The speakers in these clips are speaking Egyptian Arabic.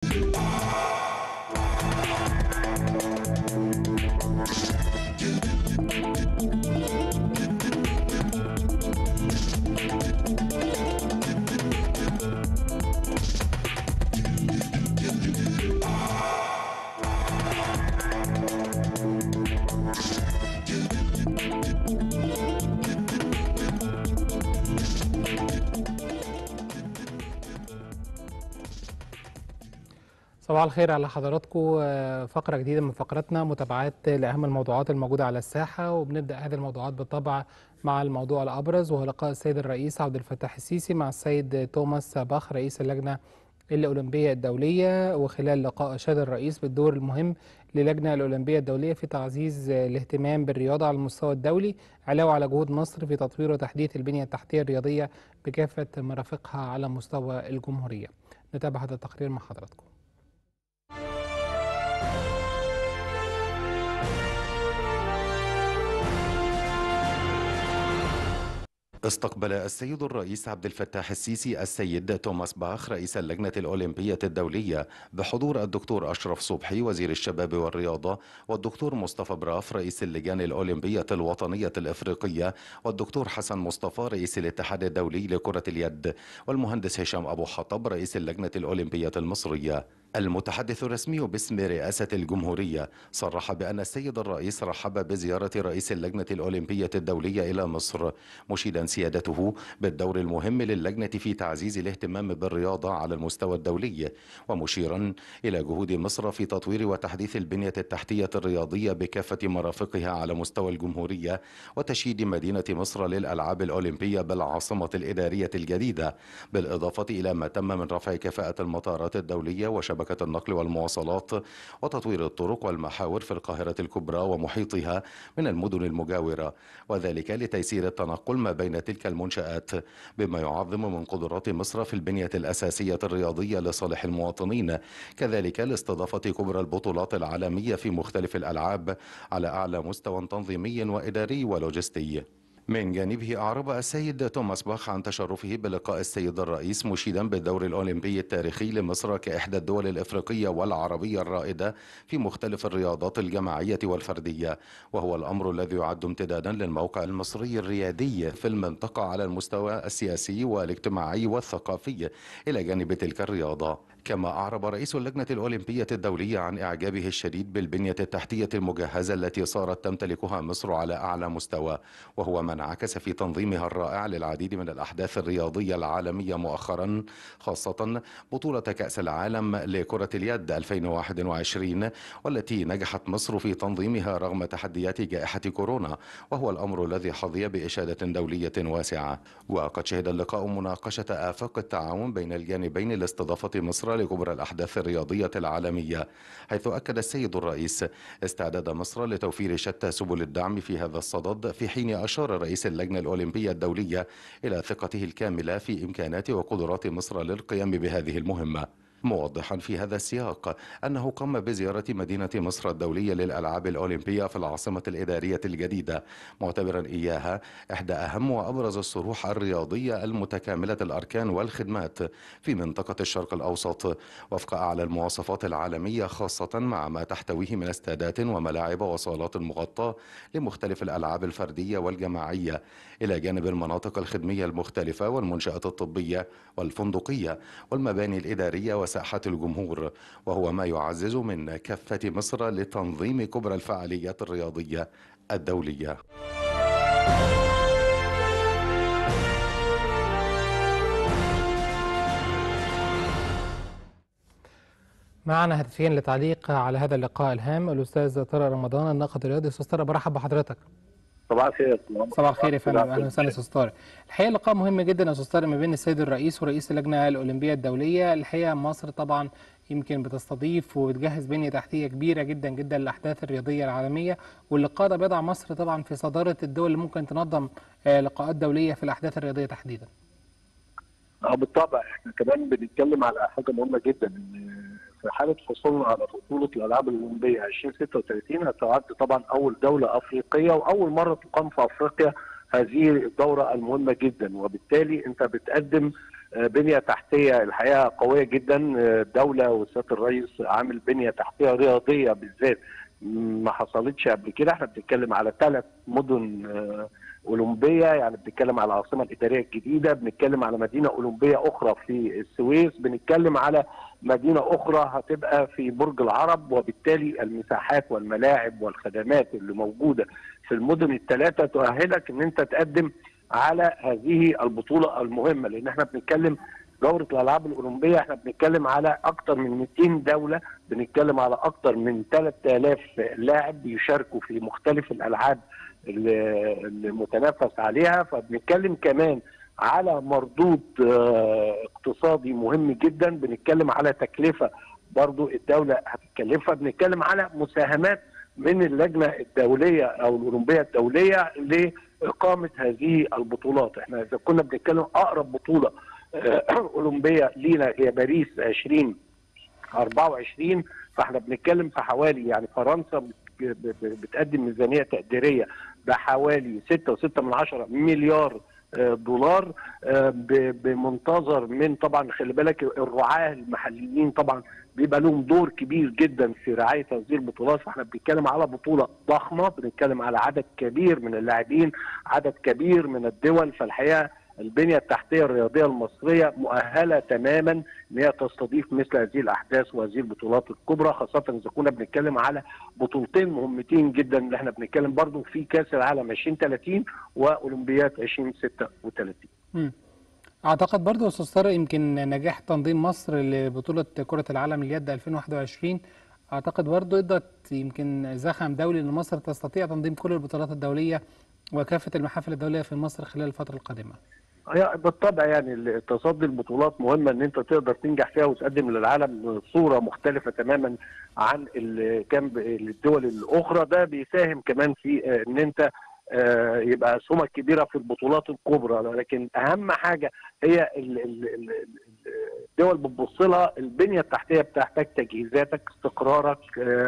صباح الخير على حضراتكم فقرة جديدة من فقراتنا متابعات لأهم الموضوعات الموجودة على الساحة وبنبدأ هذه الموضوعات بالطبع مع الموضوع الأبرز وهو لقاء السيد الرئيس عبد الفتاح السيسي مع السيد توماس باخ رئيس اللجنة الأولمبية الدولية وخلال لقاء أشاد الرئيس بالدور المهم للجنة الأولمبية الدولية في تعزيز الاهتمام بالرياضة على المستوى الدولي علاوة على جهود مصر في تطوير وتحديث البنية التحتية الرياضية بكافة مرافقها على مستوى الجمهورية نتابع هذا التقرير مع حضراتكم استقبل السيد الرئيس عبد الفتاح السيسي السيد توماس باخ رئيس اللجنة الأولمبية الدولية بحضور الدكتور أشرف صبحي وزير الشباب والرياضة والدكتور مصطفى براف رئيس اللجان الأولمبية الوطنية الإفريقية والدكتور حسن مصطفى رئيس الاتحاد الدولي لكرة اليد والمهندس هشام أبو حطب رئيس اللجنة الأولمبية المصرية المتحدث الرسمي باسم رئاسة الجمهورية صرح بأن السيد الرئيس رحب بزيارة رئيس اللجنة الأولمبية الدولية إلى مصر مشيدا سيادته بالدور المهم للجنة في تعزيز الاهتمام بالرياضة على المستوى الدولي ومشيرا إلى جهود مصر في تطوير وتحديث البنية التحتية الرياضية بكافة مرافقها على مستوى الجمهورية وتشييد مدينة مصر للألعاب الأولمبية بالعاصمة الإدارية الجديدة بالإضافة إلى ما تم من رفع كفاءة المطارات الدولية وشبكة شبكة النقل والمواصلات وتطوير الطرق والمحاور في القاهرة الكبرى ومحيطها من المدن المجاورة وذلك لتيسير التنقل ما بين تلك المنشآت بما يعظم من قدرات مصر في البنية الأساسية الرياضية لصالح المواطنين كذلك لاستضافة كبرى البطولات العالمية في مختلف الألعاب على أعلى مستوى تنظيمي وإداري ولوجستي من جانبه أعرب السيد توماس باخ عن تشرفه بلقاء السيد الرئيس مشيدا بالدور الأولمبي التاريخي لمصر كإحدى الدول الإفريقية والعربية الرائدة في مختلف الرياضات الجماعية والفردية وهو الأمر الذي يعد امتدادا للموقع المصري الريادي في المنطقة على المستوى السياسي والاجتماعي والثقافي إلى جانب تلك الرياضة كما أعرب رئيس اللجنة الأولمبية الدولية عن إعجابه الشديد بالبنية التحتية المجهزة التي صارت تمتلكها مصر على أعلى مستوى وهو ما انعكس في تنظيمها الرائع للعديد من الأحداث الرياضية العالمية مؤخرا خاصة بطولة كأس العالم لكرة اليد 2021 والتي نجحت مصر في تنظيمها رغم تحديات جائحة كورونا وهو الأمر الذي حظي بإشادة دولية واسعة وقد شهد اللقاء مناقشة آفاق التعاون بين الجانبين لاستضافة مصر لكبرى الأحداث الرياضية العالمية حيث أكد السيد الرئيس استعداد مصر لتوفير شتى سبل الدعم في هذا الصدد في حين أشار رئيس اللجنة الأولمبية الدولية إلى ثقته الكاملة في إمكانات وقدرات مصر للقيام بهذه المهمة موضحا في هذا السياق أنه قام بزيارة مدينة مصر الدولية للألعاب الأولمبية في العاصمة الإدارية الجديدة معتبرا إياها إحدى أهم وأبرز الصروح الرياضية المتكاملة الأركان والخدمات في منطقة الشرق الأوسط وفق أعلى المواصفات العالمية خاصة مع ما تحتويه من استادات وملاعب وصالات مغطاة لمختلف الألعاب الفردية والجماعية إلى جانب المناطق الخدمية المختلفة والمنشآت الطبية والفندقية والمباني الإدارية وساحات الجمهور وهو ما يعزز من كفة مصر لتنظيم كبرى الفعاليات الرياضية الدولية معنا هاتفيا لتعليق على هذا اللقاء الهام الاستاذ طارق رمضان الناقد الرياضي استاذ طارق برحب بحضرتك صباح الخير صباح الخير يا فندم اهلا وسهلا استاذ طارق الحقيقه لقاء مهم جدا يا استاذ طارق ما بين السيد الرئيس ورئيس اللجنه الاولمبيه الدوليه الحقيقه مصر طبعا يمكن بتستضيف وبتجهز بنيه تحتيه كبيره جدا جدا للاحداث الرياضيه العالميه واللقاء ده بيضع مصر طبعا في صداره الدول اللي ممكن تنظم لقاءات دوليه في الاحداث الرياضيه تحديدا. اه بالطبع احنا كمان بنتكلم على حاجه مهمه جدا ان في حاله حصولنا على بطوله الالعاب الاولمبيه 2036 هتعد طبعا اول دوله افريقيه واول مره تقام في افريقيا هذه الدوره المهمه جدا وبالتالي انت بتقدم بنيه تحتيه الحقيقه قويه جدا الدوله وسياده الرئيس عامل بنيه تحتيه رياضيه بالذات ما حصلتش قبل كده احنا بنتكلم على ثلاث مدن اولمبيه يعني بنتكلم على العاصمه الاداريه الجديده بنتكلم على مدينه اولمبيه اخرى في السويس بنتكلم على مدينه اخرى هتبقى في برج العرب وبالتالي المساحات والملاعب والخدمات اللي موجوده في المدن الثلاثه تؤهلك ان انت تقدم على هذه البطوله المهمه لان احنا بنتكلم دوره الالعاب الاولمبيه احنا بنتكلم على اكثر من 200 دوله بنتكلم على اكثر من 3000 لاعب بيشاركوا في مختلف الالعاب المتنافس عليها فبنتكلم كمان على مردود اقتصادي مهم جدا بنتكلم على تكلفه برضو الدوله هتكلفها بنتكلم على مساهمات من اللجنه الدوليه او الاولمبيه الدوليه لاقامه هذه البطولات احنا اذا كنا بنتكلم اقرب بطوله اولمبيه لينا هي باريس 2024 فاحنا بنتكلم في حوالي يعني فرنسا بتقدم ميزانيه تقديريه بحوالي 6.6 من عشرة مليار دولار بمنتظر من طبعا خلي بالك الرعاه المحليين طبعا بيبقى لهم دور كبير جدا في رعايه هذه البطولات فاحنا بنتكلم على بطوله ضخمه بنتكلم على عدد كبير من اللاعبين عدد كبير من الدول فالحقيقه البنيه التحتيه الرياضيه المصريه مؤهله تماما ان هي تستضيف مثل هذه الاحداث وهذه البطولات الكبرى خاصه اذا كنا بنتكلم على بطولتين مهمتين جدا اللي احنا بنتكلم برضو في كاس العالم 2030 واولمبياد 2036. م. اعتقد برضو استاذ طارق يمكن نجاح تنظيم مصر لبطوله كره العالم لليد 2021 اعتقد برضو ادت يمكن زخم دولي ان مصر تستطيع تنظيم كل البطولات الدوليه وكافه المحافل الدوليه في مصر خلال الفتره القادمه. بالطبع يعني تصدي البطولات مهمه ان انت تقدر تنجح فيها وتقدم للعالم صوره مختلفه تماما عن كان الدول الاخرى ده بيساهم كمان في ان انت يبقى اسهمك كبيره في البطولات الكبرى لكن اهم حاجه هي الدول بتبص لها البنيه التحتيه بتحتاج تجهيزاتك استقرارك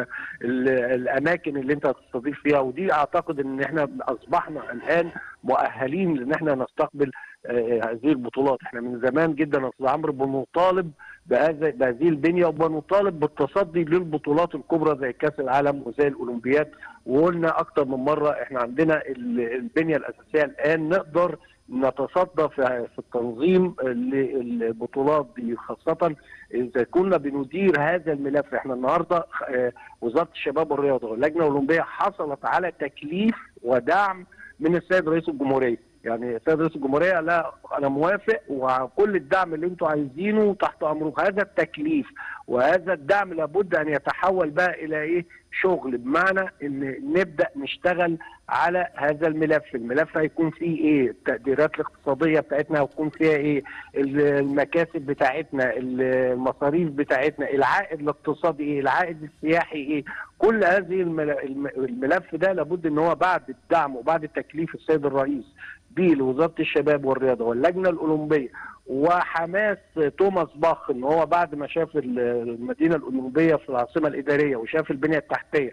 الاماكن اللي انت هتستضيف فيها ودي اعتقد ان احنا اصبحنا الان مؤهلين ان احنا نستقبل هذه البطولات احنا من زمان جدا يا استاذ عمرو بنطالب بهذه البنيه وبنطالب بالتصدي للبطولات الكبرى زي كاس العالم وزي الاولمبياد وقلنا اكتر من مره احنا عندنا البنيه الاساسيه الان نقدر نتصدى في التنظيم للبطولات دي خاصه اذا كنا بندير هذا الملف احنا النهارده وزاره الشباب والرياضه واللجنه الاولمبيه حصلت على تكليف ودعم من السيد رئيس الجمهوريه يعني السيد رئيس الجمهوريه لا انا موافق وكل الدعم اللي انتم عايزينه تحت امركم هذا التكليف وهذا الدعم لابد ان يتحول بقى الى ايه شغل بمعنى ان نبدا نشتغل على هذا الملف الملف هيكون فيه ايه التقديرات الاقتصاديه بتاعتنا هيكون فيها ايه المكاسب بتاعتنا المصاريف بتاعتنا العائد الاقتصادي ايه العائد السياحي ايه كل هذه الملف ده لابد ان هو بعد الدعم وبعد تكليف السيد الرئيس بيه لوزاره الشباب والرياضه واللجنه الاولمبيه وحماس توماس باخ ان هو بعد ما شاف المدينه الاولمبيه في العاصمه الاداريه وشاف البنيه التحتيه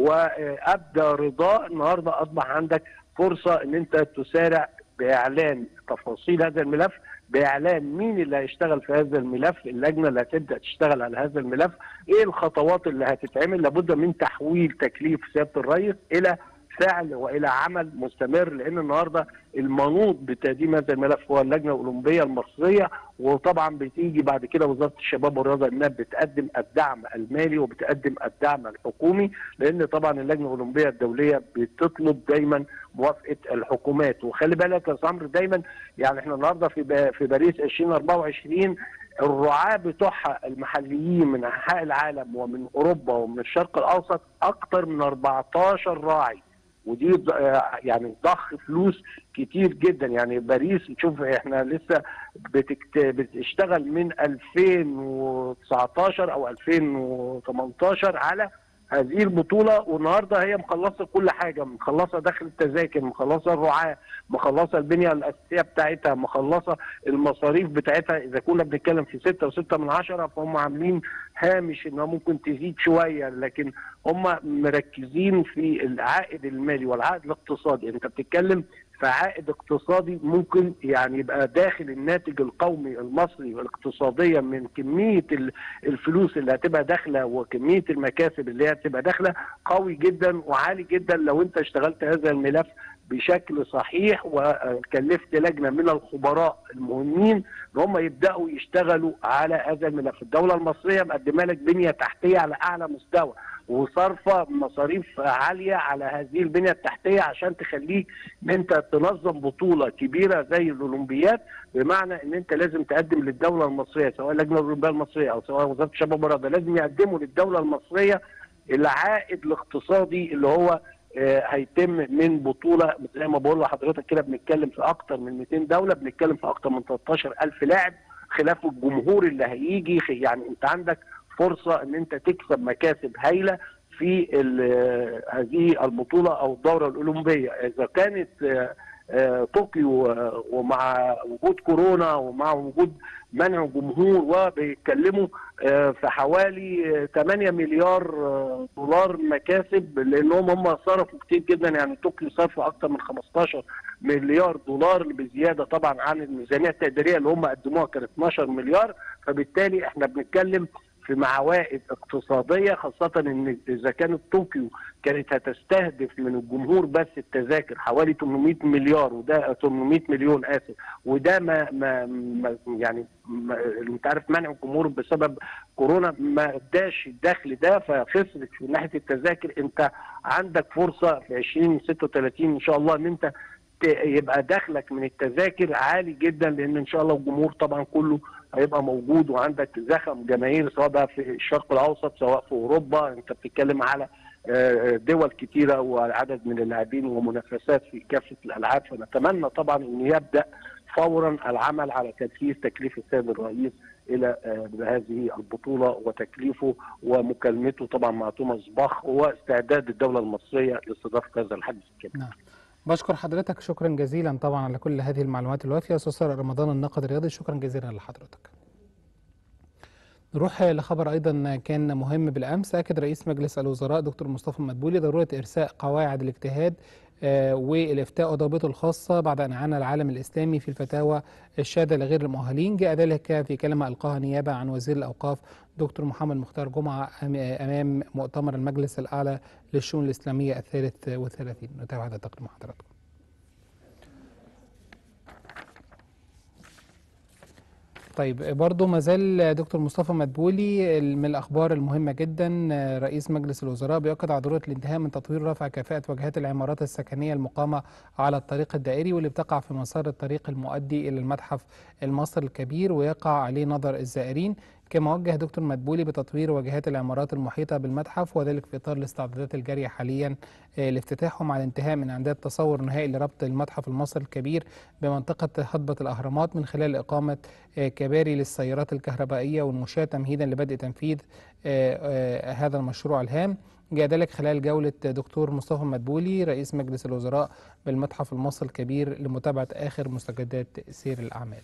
وابدى رضاه النهارده اصبح عندك فرصه ان انت تسارع باعلان تفاصيل هذا الملف باعلان مين اللي هيشتغل في هذا الملف اللجنه اللي هتبدا تشتغل على هذا الملف ايه الخطوات اللي هتتعمل لابد من تحويل تكليف سياده الرئيس الى فعل والى عمل مستمر لان النهارده المنوط بتقديم هذا الملف هو اللجنه الاولمبيه المصريه وطبعا بتيجي بعد كده وزاره الشباب والرياضه انها بتقدم الدعم المالي وبتقدم الدعم الحكومي لان طبعا اللجنه الاولمبيه الدوليه بتطلب دايما موافقه الحكومات وخلي بالك يا عمرو دايما يعني احنا النهارده في في باريس 2024 الرعاة بتوعها المحليين من انحاء العالم ومن اوروبا ومن الشرق الاوسط اكثر من 14 راعي ودي يعني ضخ فلوس كتير جدا يعني باريس شوف احنا لسه بتكت... بتشتغل من 2019 او 2018 على هذه البطولة والنهارده هي مخلصة كل حاجة مخلصة دخل التذاكر مخلصة الرعاة مخلصة البنية الأساسية بتاعتها مخلصة المصاريف بتاعتها إذا كنا بنتكلم في ستة وستة من عشرة فهم عاملين هامش إنها ممكن تزيد شوية لكن هم مركزين في العائد المالي والعائد الاقتصادي أنت بتتكلم فعائد اقتصادي ممكن يعني يبقى داخل الناتج القومي المصري الاقتصاديا من كميه الفلوس اللي هتبقى داخله وكميه المكاسب اللي هي هتبقى داخله قوي جدا وعالي جدا لو انت اشتغلت هذا الملف بشكل صحيح وكلفت لجنه من الخبراء المهمين ان هم يبداوا يشتغلوا على هذا الملف، الدوله المصريه مقدمه لك بنيه تحتيه على اعلى مستوى وصارفه مصاريف عاليه على هذه البنيه التحتيه عشان تخليك ان انت تنظم بطوله كبيره زي الاولمبياد بمعنى ان انت لازم تقدم للدوله المصريه سواء اللجنه الاولمبيه المصريه او سواء وزاره الشباب والرياضه لازم يقدموا للدوله المصريه العائد الاقتصادي اللي هو هيتم من بطوله زي ما بقول لحضرتك كده بنتكلم في اكتر من 200 دوله بنتكلم في اكتر من 13000 لاعب خلاف الجمهور اللي هيجي يعني انت عندك فرصه ان انت تكسب مكاسب هايله في هذه البطوله او الدوره الاولمبيه اذا كانت طوكيو ومع وجود كورونا ومع وجود منع جمهور وبيتكلموا في حوالي 8 مليار دولار مكاسب لانهم هم صرفوا كتير جدا يعني طوكيو صرفوا اكثر من 15 مليار دولار بزياده طبعا عن الميزانيه التقديريه اللي هم قدموها كانت 12 مليار فبالتالي احنا بنتكلم في عوائد اقتصاديه خاصه ان اذا كانت طوكيو كانت هتستهدف من الجمهور بس التذاكر حوالي 800 مليار وده 800 مليون اسف وده ما, ما, ما يعني ما انت عارف منع الجمهور بسبب كورونا ما اداش الدخل ده فخسرت في ناحيه التذاكر انت عندك فرصه في 2036 ان شاء الله ان انت يبقى دخلك من التذاكر عالي جدا لان ان شاء الله الجمهور طبعا كله هيبقى موجود وعندك زخم جماهير سواء بقى في الشرق الاوسط سواء في اوروبا انت بتتكلم على دول كتيره وعدد من اللاعبين ومنافسات في كافه الالعاب فنتمنى طبعا ان يبدا فورا العمل على تنفيذ تكليف السيد الرئيس الى هذه البطوله وتكليفه ومكالمته طبعا مع توماس باخ واستعداد الدوله المصريه لاستضافه هذا الحدث الكبير. نعم. بشكر حضرتك شكرا جزيلا طبعا على كل هذه المعلومات الوافيه استاذ رمضان الناقد الرياضي شكرا جزيلا لحضرتك. نروح لخبر ايضا كان مهم بالامس اكد رئيس مجلس الوزراء دكتور مصطفى مدبولي ضروره ارساء قواعد الاجتهاد والافتاء وضوابطه الخاصه بعد ان عانى العالم الاسلامي في الفتاوى الشاذه لغير المؤهلين جاء ذلك في كلمه القاها نيابه عن وزير الاوقاف دكتور محمد مختار جمعه امام مؤتمر المجلس الاعلى للشؤون الاسلاميه الثالث والثلاثين نتابع هذا التقرير مع حضراتكم طيب برضه ما زال دكتور مصطفى مدبولي من الاخبار المهمه جدا رئيس مجلس الوزراء بيؤكد على ضروره الانتهاء من تطوير رفع كفاءه واجهات العمارات السكنيه المقامه على الطريق الدائري واللي بتقع في مسار الطريق المؤدي الى المتحف المصري الكبير ويقع عليه نظر الزائرين كما وجه دكتور مدبولي بتطوير واجهات العمارات المحيطة بالمتحف وذلك في إطار الاستعدادات الجارية حاليا لافتتاحه مع الانتهاء من إعداد تصور نهائي لربط المتحف المصري الكبير بمنطقة هضبة الأهرامات من خلال إقامة كباري للسيارات الكهربائية والمشاة تمهيدا لبدء تنفيذ هذا المشروع الهام جاء ذلك خلال جولة دكتور مصطفى مدبولي رئيس مجلس الوزراء بالمتحف المصري الكبير لمتابعة آخر مستجدات سير الأعمال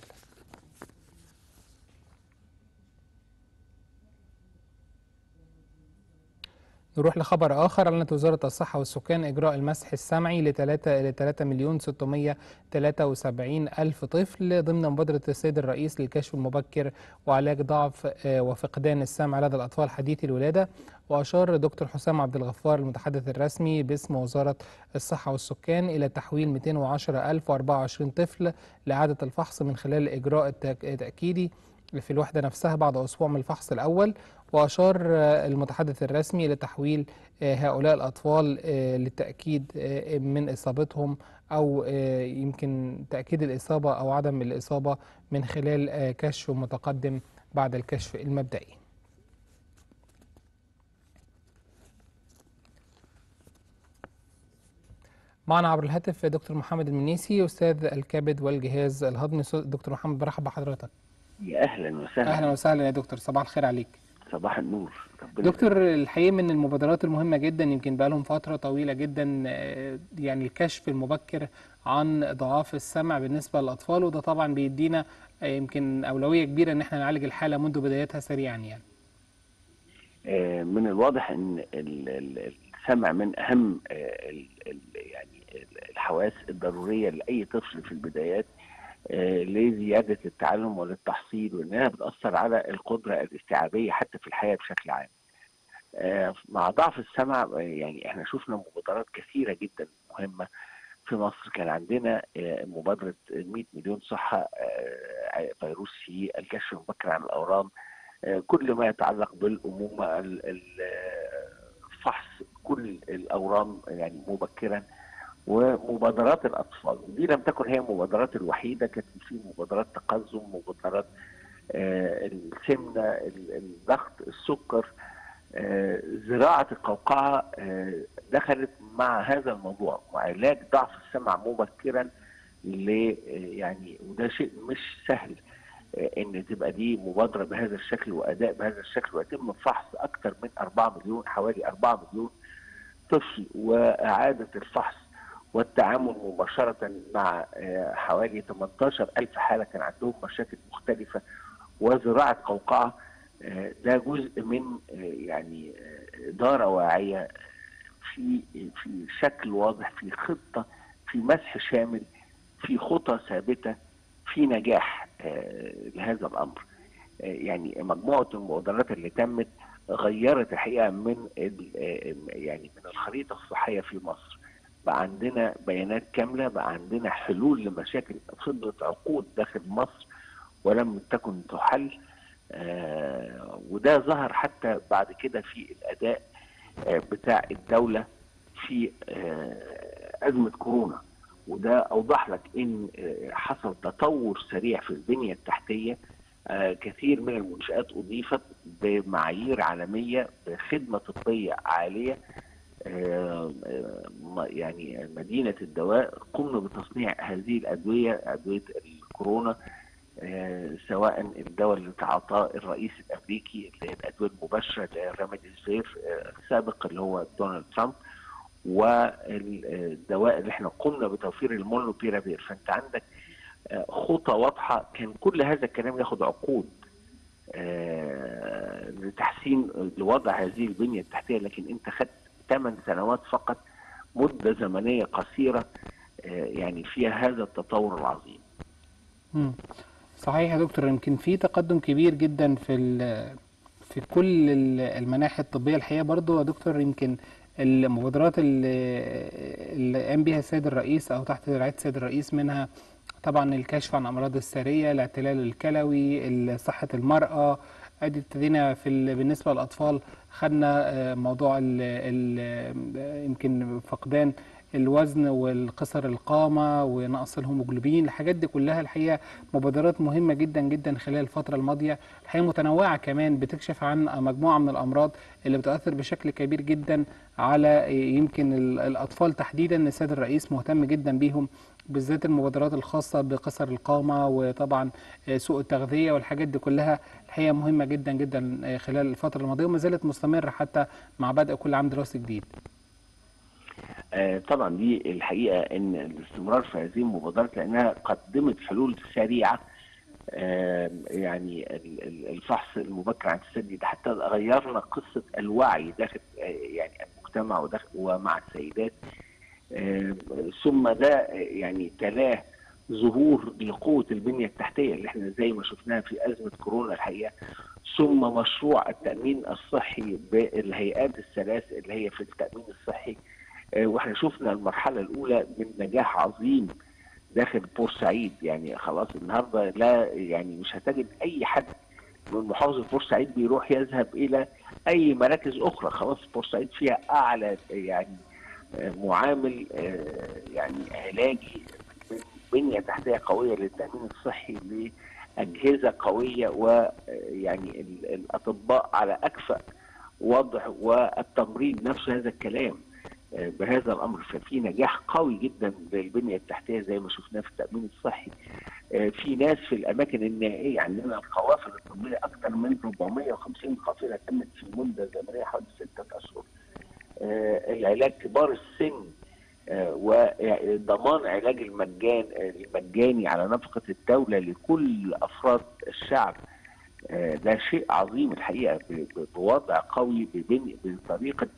نروح لخبر آخر أعلنت وزارة الصحة والسكان إجراء المسح السمعي لثلاثة ل 3 مليون 673 ألف طفل ضمن مبادرة السيد الرئيس للكشف المبكر وعلاج ضعف وفقدان السمع لدى الأطفال حديثي الولادة وأشار دكتور حسام عبد الغفار المتحدث الرسمي باسم وزارة الصحة والسكان إلى تحويل 210 ألف و24 طفل لإعادة الفحص من خلال إجراء التأكيدي في الوحدة نفسها بعد أسبوع من الفحص الأول وأشار المتحدث الرسمي إلى تحويل هؤلاء الأطفال للتأكيد من إصابتهم أو يمكن تأكيد الإصابة أو عدم الإصابة من خلال كشف متقدم بعد الكشف المبدئي معنا عبر الهاتف دكتور محمد المنيسي أستاذ الكبد والجهاز الهضمي دكتور محمد برحب بحضرتك يا اهلا وسهلا اهلا وسهلا يا دكتور صباح الخير عليك صباح النور ربنا دكتور الحقيقه من المبادرات المهمه جدا يمكن بقى لهم فتره طويله جدا يعني الكشف المبكر عن ضعاف السمع بالنسبه للاطفال وده طبعا بيدينا يمكن اولويه كبيره ان احنا نعالج الحاله منذ بدايتها سريعا يعني من الواضح ان السمع من اهم آه، ال- ال- يعني ال- الحواس الضروريه لاي طفل في البدايات آه، لزياده التعلم وللتحصيل وانها بتاثر على القدره الاستيعابيه حتى في الحياه بشكل عام. آه، مع ضعف السمع آه، يعني احنا شفنا مبادرات كثيره جدا مهمه في مصر كان عندنا آه، مبادره 100 مليون صحه آه، فيروس سي الكشف المبكر عن الاورام آه، كل ما يتعلق بالامومه ال- ال- آه، فحص كل الاورام يعني مبكرا ومبادرات الاطفال دي لم تكن هي المبادرات الوحيده كانت في مبادرات تقزم مبادرات آه، السمنه ال- الضغط السكر آه، زراعه القوقعه آه، دخلت مع هذا الموضوع وعلاج ضعف السمع مبكرا ل يعني وده شيء مش سهل آه، ان تبقى دي مبادره بهذا الشكل واداء بهذا الشكل ويتم فحص اكثر من 4 مليون حوالي 4 مليون طفل واعاده الفحص والتعامل مباشره مع آه، حوالي 18 الف حاله كان عندهم مشاكل مختلفه وزراعه قوقعه آه، ده جزء من آه، يعني آه، اداره واعيه في في شكل واضح في خطه في مسح شامل في خطى ثابته في نجاح آه، لهذا الامر آه، يعني مجموعه المبادرات اللي تمت غيرت الحقيقه من ال- آه، يعني من الخريطه الصحيه في مصر بقى عندنا بيانات كامله بقى عندنا حلول لمشاكل فضلت عقود داخل مصر ولم تكن تحل آه، وده ظهر حتى بعد كده في الاداء آه، بتاع الدوله في آه، ازمه كورونا وده اوضح لك ان آه، حصل تطور سريع في البنيه التحتيه آه، كثير من المنشات اضيفت بمعايير عالميه بخدمه طبيه عاليه آه، آه، م- يعني مدينه الدواء قمنا بتصنيع هذه الادويه ادويه الكورونا آه، سواء الدواء اللي تعاطاه الرئيس الامريكي اللي هي الادويه المباشره اللي هي الراميديسفير آه، السابق اللي هو دونالد ترامب والدواء اللي احنا قمنا بتوفير المونوبيرافير فانت عندك آه، خطى واضحه كان كل هذا الكلام ياخد عقود آه، لتحسين لوضع هذه البنيه التحتيه لكن انت خدت 8 سنوات فقط مده زمنيه قصيره آه، يعني فيها هذا التطور العظيم مم. صحيح يا دكتور يمكن في تقدم كبير جدا في ال- في كل ال- المناحي الطبية الحقيقة برضو يا دكتور يمكن المبادرات اللي اللي قام بها السيد الرئيس أو تحت رعاية السيد الرئيس منها طبعا الكشف عن أمراض السارية الاعتلال الكلوي ال- صحة المرأة ادي ابتدينا في ال- بالنسبة للأطفال خدنا آه، موضوع ال ال يمكن فقدان الوزن والقصر القامة ونقص الهيموجلوبين الحاجات دي كلها الحقيقة مبادرات مهمة جدا جدا خلال الفترة الماضية الحقيقة متنوعة كمان بتكشف عن مجموعة من الأمراض اللي بتأثر بشكل كبير جدا على يمكن ال- الأطفال تحديدا السيد الرئيس مهتم جدا بيهم بالذات المبادرات الخاصة بقصر القامة وطبعا سوء التغذية والحاجات دي كلها الحقيقة مهمة جدا جدا خلال الفترة الماضية وما زالت مستمرة حتى مع بدء كل عام دراسي جديد آه، طبعا دي الحقيقه ان الاستمرار في هذه المبادرات لانها قدمت حلول سريعه آه، يعني ال- ال- الفحص المبكر عن السن ده حتى غيرنا قصه الوعي داخل آه، يعني المجتمع وداخل ومع السيدات آه، ثم ده آه، يعني تلاه ظهور لقوه البنيه التحتيه اللي احنا زي ما شفناها في ازمه كورونا الحقيقه ثم مشروع التامين الصحي بالهيئات الثلاث اللي هي في التامين الصحي آه، واحنا شفنا المرحله الاولى من نجاح عظيم داخل بورسعيد يعني خلاص النهارده لا يعني مش هتجد اي حد من محافظه بورسعيد بيروح يذهب الى اي مراكز اخرى خلاص بورسعيد فيها اعلى يعني آه، معامل آه، يعني علاجي من بنيه تحتيه قويه للتامين الصحي لاجهزه قويه ويعني الاطباء على اكفأ وضع والتمريض نفس هذا الكلام آه، بهذا الامر ففي نجاح قوي جدا للبنيه التحتيه زي ما شفناه في التامين الصحي آه، في ناس في الاماكن النائيه عندنا القوافل الطبيه اكثر من 450 قافله تمت في مده زمنيه حوالي سته اشهر آه، العلاج كبار السن آه، وضمان علاج المجان المجاني على نفقه الدوله لكل افراد الشعب آه، ده شيء عظيم الحقيقه ب- ب- بوضع قوي ببني بطريقه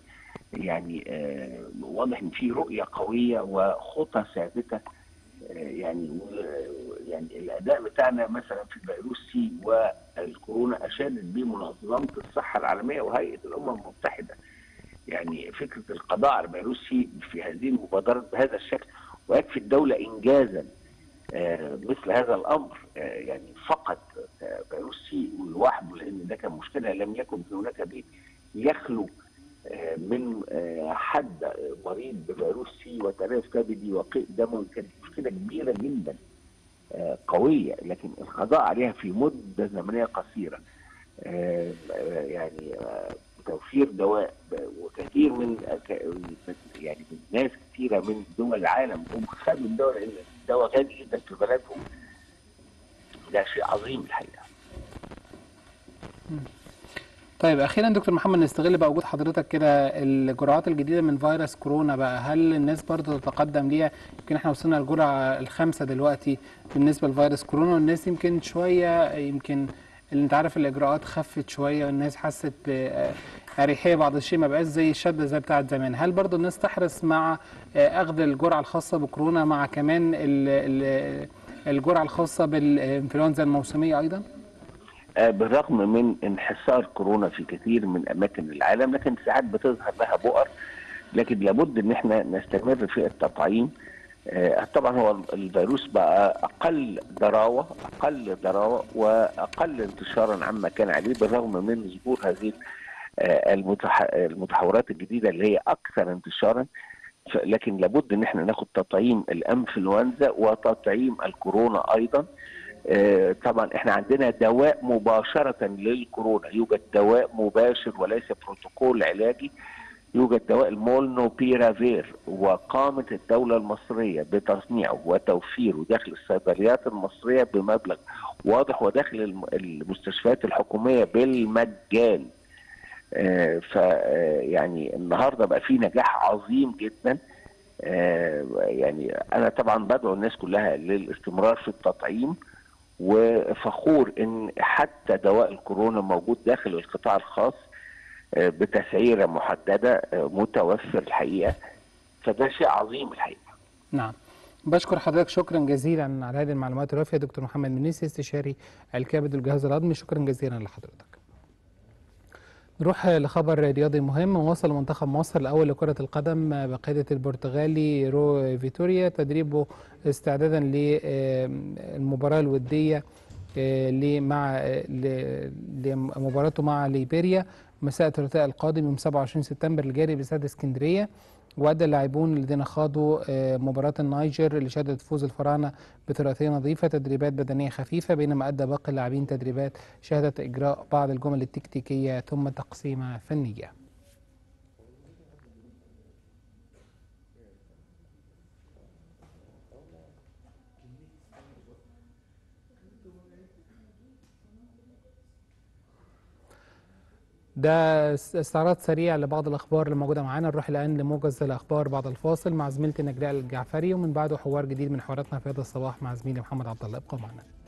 يعني آه، واضح ان في رؤيه قويه وخطى ثابته آه، يعني و- يعني الاداء بتاعنا مثلا في الفيروس سي والكورونا اشادت به منظمه الصحه العالميه وهيئه الامم المتحده يعني فكره القضاء على فيروس سي في هذه المبادرات بهذا الشكل ويكفي الدوله انجازا آه، مثل هذا الامر آه، يعني فقط آه، فيروس سي لوحده لان ده كان مشكله لم يكن هناك بيت يخلو آه، من آه، حد مريض بفيروس سي وتلف كبدي وقيء دموي كانت مشكله كبيره جدا آه، قويه لكن القضاء عليها في مده زمنيه قصيره آه، آه، يعني آه، توفير دواء ب- وكثير من ك- من- يعني من ناس كثيره من دول العالم هم خدوا الدواء لان الدواء غالي جدا في بلدهم ده شيء عظيم الحقيقه طيب اخيرا دكتور محمد نستغل بقى وجود حضرتك كده الجرعات الجديده من فيروس كورونا بقى هل الناس برضه تتقدم ليها يمكن احنا وصلنا للجرعه الخامسه دلوقتي بالنسبه لفيروس كورونا والناس يمكن شويه يمكن اللي انت عارف الاجراءات خفت شويه والناس حست باريحيه بعض الشيء ما بقاش زي الشده زي بتاعت زمان هل برضه الناس تحرص مع آه، اخذ الجرعه الخاصه بكورونا مع كمان ال- ال- الجرعه الخاصه بالانفلونزا الموسميه ايضا آه، بالرغم من انحسار كورونا في كثير من اماكن العالم لكن ساعات بتظهر لها بؤر لكن لابد ان احنا نستمر في التطعيم آه، طبعا هو الفيروس بقى اقل ضراوه اقل ضراوه واقل انتشارا عما كان عليه بالرغم من ظهور هذه آه، المتح- المتحورات الجديده اللي هي اكثر انتشارا ف- لكن لابد ان احنا ناخد تطعيم الانفلونزا وتطعيم الكورونا ايضا آه، طبعا احنا عندنا دواء مباشره للكورونا يوجد دواء مباشر وليس بروتوكول علاجي يوجد دواء المولنوبيرافير وقامت الدولة المصرية بتصنيعه وتوفيره داخل الصيدليات المصرية بمبلغ واضح وداخل الم- المستشفيات الحكومية بالمجان آه، ف آه، يعني النهارده بقى في نجاح عظيم جدا آه، يعني انا طبعا بدعو الناس كلها للاستمرار في التطعيم وفخور ان حتى دواء الكورونا موجود داخل القطاع الخاص آه، بتسعيره محدده آه، متوفر الحقيقه فده شيء عظيم الحقيقه نعم بشكر حضرتك شكرا جزيلا على هذه المعلومات الوافيه دكتور محمد منيسي استشاري الكبد والجهاز الهضمي شكرا جزيلا لحضرتك نروح لخبر رياضي مهم وصل منتخب مصر الاول لكره القدم بقياده البرتغالي رو فيتوريا تدريبه استعدادا للمباراه الوديه آه، ل- مع آه، ل- لمباراته مع ليبيريا مساء الثلاثاء القادم يوم 27 سبتمبر الجاري باستاد اسكندريه وأدى اللاعبون الذين خاضوا آه، مباراة النيجر اللي شهدت فوز الفراعنة بثلاثية نظيفة تدريبات بدنية خفيفة بينما أدى باقي اللاعبين تدريبات شهدت إجراء بعض الجمل التكتيكية ثم تقسيمة فنية ده اس- استعراض سريع لبعض الاخبار اللي موجوده معانا نروح الان لموجز الاخبار بعد الفاصل مع زميلتي نجلاء الجعفري ومن بعده حوار جديد من حواراتنا في هذا الصباح مع زميلي محمد عبد الله ابقوا معنا